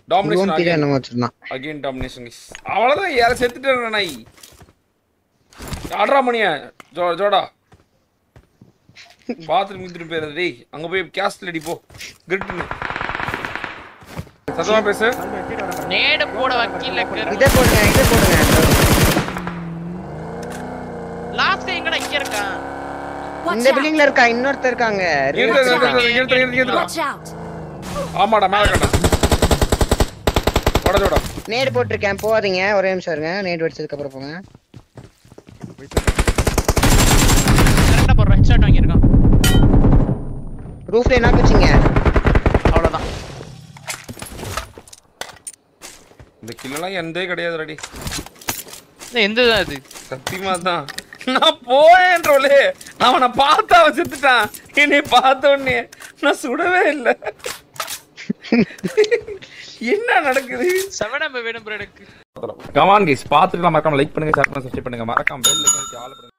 Domination இதுவும் கீழே என்னமோ வச்சிருந்தான் அகைன் டாமினேஷன் அவ்வளவுதான் யார செத்துட்டேன் நாய் ஆடுறா மணியா ஜோ ஜோடா பாத்ரூம் இழுத்துட்டு போயிருது டேய் அங்க போய் கேஸ்ட்ல அடி போ கிரிட்டுன்னு சத்தமா பேசு நேடு போட வக்கீல இதை போடுங்க இதை போடுங்க லாஸ்ட் எங்கடா இங்க இருக்கான் Watch இந்த out! பில்டிங்ல இருக்கா இன்னொருத்தர் இருக்காங்க இங்க இரு, இங்க இரு, இங்க இரு, இங்க இரு. Watch out! ஆமாடா மேல கட்டா போட ஜோடா நேடு போட்டிருக்கேன் போகாதீங்க ஒரே நிமிஷம் இருங்க நேடு வெடிச்சதுக்கு அப்புறம் போங்க கரெக்டா போடுற ஹெட்ஷாட் வாங்கியிருக்கான் ரூஃப்ல என்ன வச்சீங்க அவ்வளவுதான் இந்த கில்லெல்லாம் எந்தே கிடையாது ரெடி இது எந்த தான் இது சத்தியமா தான் நான் போயேன்றோலே நான் அவனை பார்த்தா அவன் செத்துட்டான் என்னை பார்த்த உடனே நான் சுடவே இல்லை என்ன நடக்குது செவன் எம் வேணும் ப்ரோ எனக்கு கமான் கைஸ் பார்த்துட்டு மறக்காம லைக் பண்ணுங்க ஷேர் பண்ணுங்க சப்ஸ்கிரைப் பண்ணுங்க மறக்காம பெல் ஐகான் ஆல் பண்ணுங்க